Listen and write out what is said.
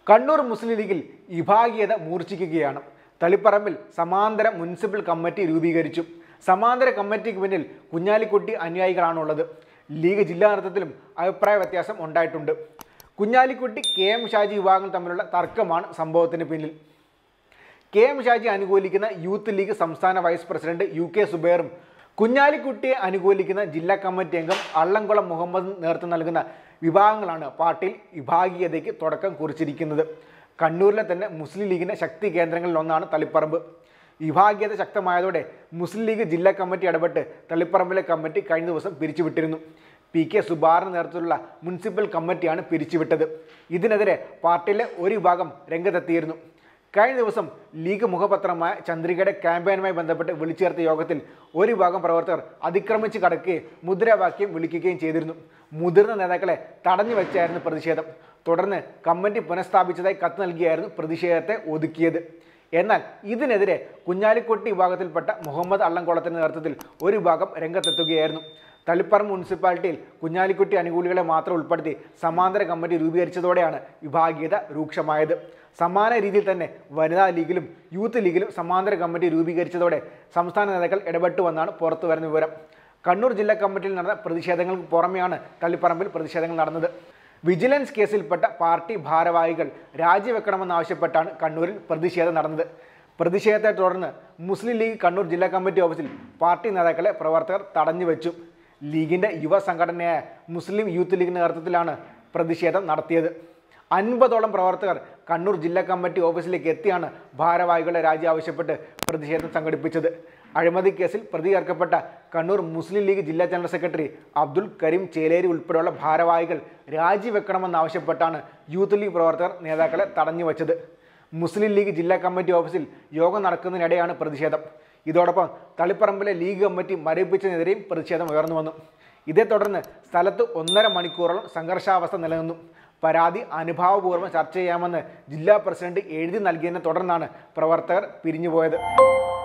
കണ്ണൂർ മുസ്ലിം ലീഗിൽ വിഭാഗീയത മൂർച്ഛിക്കുകയാണ് തളിപ്പറമ്പിൽ സമാന്തര മുനിസിപ്പൽ കമ്മിറ്റി രൂപീകരിച്ചു സമാന്തര കമ്മിറ്റിക്ക് പിന്നിൽ കുഞ്ഞാലിക്കുട്ടി അനുയായികളാണുള്ളത് ലീഗ് ജില്ലാ നേതൃത്വത്തിലും അഭിപ്രായ വ്യത്യാസം ഉണ്ടായിട്ടുണ്ട് കുഞ്ഞാലിക്കുട്ടി കെ എം ഷാജി വിഭാഗങ്ങൾ തമ്മിലുള്ള തർക്കമാണ് സംഭവത്തിന് പിന്നിൽ കെ എം ഷാജി അനുകൂലിക്കുന്ന യൂത്ത് ലീഗ് സംസ്ഥാന വൈസ് പ്രസിഡന്റ് യു കെ സുബൈറും കുഞ്ഞാലിക്കുട്ടിയെ അനുകൂലിക്കുന്ന ജില്ലാ കമ്മിറ്റി അംഗം അള്ളംകുളം മുഹമ്മദ് നേതൃത്വം നൽകുന്ന വിഭാഗങ്ങളാണ് പാർട്ടിയിൽ വിഭാഗീയതയ്ക്ക് തുടക്കം കുറിച്ചിരിക്കുന്നത് കണ്ണൂരിലെ തന്നെ മുസ്ലിം ലീഗിന്റെ ശക്തി കേന്ദ്രങ്ങളിൽ ഒന്നാണ് തളിപ്പറമ്പ് വിഭാഗീയത ശക്തമായതോടെ മുസ്ലിം ലീഗ് ജില്ലാ കമ്മിറ്റി ഇടപെട്ട് തളിപ്പറമ്പിലെ കമ്മിറ്റി കഴിഞ്ഞ ദിവസം പിരിച്ചുവിട്ടിരുന്നു പി കെ സുബാറിന് നേതൃത്വത്തിലുള്ള മുനിസിപ്പൽ കമ്മിറ്റിയാണ് പിരിച്ചുവിട്ടത് ഇതിനെതിരെ പാർട്ടിയിലെ ഒരു വിഭാഗം രംഗത്തെത്തിയിരുന്നു കഴിഞ്ഞ ദിവസം ലീഗ് മുഖപത്രമായ ചന്ദ്രികയുടെ ക്യാമ്പയിനുമായി ബന്ധപ്പെട്ട് വിളിച്ചു ചേർത്ത യോഗത്തിൽ ഒരു വിഭാഗം പ്രവർത്തകർ അതിക്രമിച്ച് കടക്കുകയും മുദ്രാവാക്യം വിളിക്കുകയും ചെയ്തിരുന്നു മുതിർന്ന നേതാക്കളെ തടഞ്ഞു വെച്ചായിരുന്നു പ്രതിഷേധം തുടർന്ന് കമ്മിറ്റി പുനഃസ്ഥാപിച്ചതായി കത്ത് നൽകിയായിരുന്നു പ്രതിഷേധത്തെ ഒതുക്കിയത് എന്നാൽ ഇതിനെതിരെ കുഞ്ഞാലിക്കുട്ടി വിഭാഗത്തിൽപ്പെട്ട മുഹമ്മദ് അള്ളംകുളത്തിന്റെ നേതൃത്വത്തിൽ ഒരു വിഭാഗം രംഗത്തെത്തുകയായിരുന്നു തളിപ്പറമ്പ് മുനിസിപ്പാലിറ്റിയിൽ കുഞ്ഞാലിക്കുട്ടി അനുകൂലികളെ മാത്രം ഉൾപ്പെടുത്തി സമാന്തര കമ്മിറ്റി രൂപീകരിച്ചതോടെയാണ് വിഭാഗീയത രൂക്ഷമായത് സമാന രീതിയിൽ തന്നെ വനിതാ ലീഗിലും യൂത്ത് ലീഗിലും സമാന്തര കമ്മിറ്റി രൂപീകരിച്ചതോടെ സംസ്ഥാന നേതാക്കൾ ഇടപെട്ടുവെന്നാണ് പുറത്തു വരുന്ന വിവരം കണ്ണൂർ ജില്ലാ കമ്മിറ്റിയിൽ നടന്ന പ്രതിഷേധങ്ങൾക്ക് പുറമെയാണ് തളിപ്പറമ്പിൽ പ്രതിഷേധങ്ങൾ നടന്നത് വിജിലൻസ് കേസിൽപ്പെട്ട പാർട്ടി ഭാരവാഹികൾ രാജിവെക്കണമെന്നാവശ്യപ്പെട്ടാണ് കണ്ണൂരിൽ പ്രതിഷേധം നടന്നത് പ്രതിഷേധത്തെ തുടർന്ന് മുസ്ലിം ലീഗ് കണ്ണൂർ ജില്ലാ കമ്മിറ്റി ഓഫീസിൽ പാർട്ടി നേതാക്കളെ പ്രവർത്തകർ തടഞ്ഞു വെച്ചു ലീഗിന്റെ യുവ സംഘടനയായ മുസ്ലിം യൂത്ത് ലീഗിന്റെ നേതൃത്വത്തിലാണ് പ്രതിഷേധം നടത്തിയത് അൻപതോളം പ്രവർത്തകർ കണ്ണൂർ ജില്ലാ കമ്മിറ്റി ഓഫീസിലേക്ക് എത്തിയാണ് ഭാരവാഹികളുടെ രാജി ആവശ്യപ്പെട്ട് പ്രതിഷേധം സംഘടിപ്പിച്ചത് അഴിമതി കേസിൽ പ്രതി ചേർക്കപ്പെട്ട കണ്ണൂർ മുസ്ലിം ലീഗ് ജില്ലാ ജനറൽ സെക്രട്ടറി അബ്ദുൽ കരീം ചേലേരി ഉൾപ്പെടെയുള്ള ഭാരവാഹികൾ രാജിവെക്കണമെന്നാവശ്യപ്പെട്ടാണ് യൂത്ത് ലീഗ് പ്രവർത്തകർ നേതാക്കളെ തടഞ്ഞു വച്ചത് മുസ്ലിം ലീഗ് ജില്ലാ കമ്മിറ്റി ഓഫീസിൽ യോഗം നടക്കുന്നതിനിടെയാണ് പ്രതിഷേധം ഇതോടൊപ്പം തളിപ്പറമ്പിലെ ലീഗ് കമ്മിറ്റി മരവിപ്പിച്ചതിനെതിരെയും പ്രതിഷേധം ഉയർന്നു വന്നു ഇതേ തുടർന്ന് സ്ഥലത്ത് ഒന്നര മണിക്കൂറോളം സംഘർഷാവസ്ഥ നിലനിന്നു പരാതി അനുഭാവപൂർവ്വം ചർച്ച ചെയ്യാമെന്ന് ജില്ലാ പ്രസിഡന്റ് എഴുതി നൽകിയതിനെ തുടർന്നാണ് പ്രവർത്തകർ പിരിഞ്ഞുപോയത്